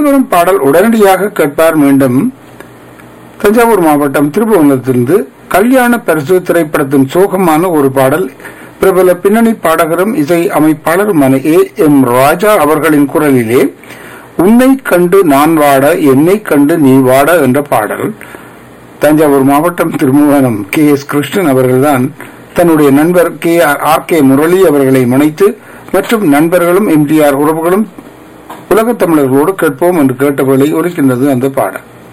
வரும் பாடல் உடனடியாக கேட்பார் மீண்டும் தஞ்சாவூர் மாவட்டம் திருப்புவனத்திலிருந்து கல்யாண பரிசு திரைப்படத்தின் சோகமான ஒரு பாடல் பிரபல பின்னணி பாடகரும் இசை அமைப்பாளருமான ஏ எம் ராஜா அவர்களின் குரலிலே உன்னை கண்டு நான் வாட என்னை கண்டு நீ வாட என்ற பாடல் தஞ்சாவூர் மாவட்டம் திருமுவனம் கே எஸ் கிருஷ்ணன் அவர்கள்தான் தன்னுடைய நண்பர் கே ஆர் கே முரளி அவர்களை முனைத்து மற்றும் நண்பர்களும் எம்டிஆர் உறவுகளும் உலகத் தமிழர்களோடு கேட்போம் என்று கேட்டவர்களை ஒலிக்கின்றது அந்த பாடல்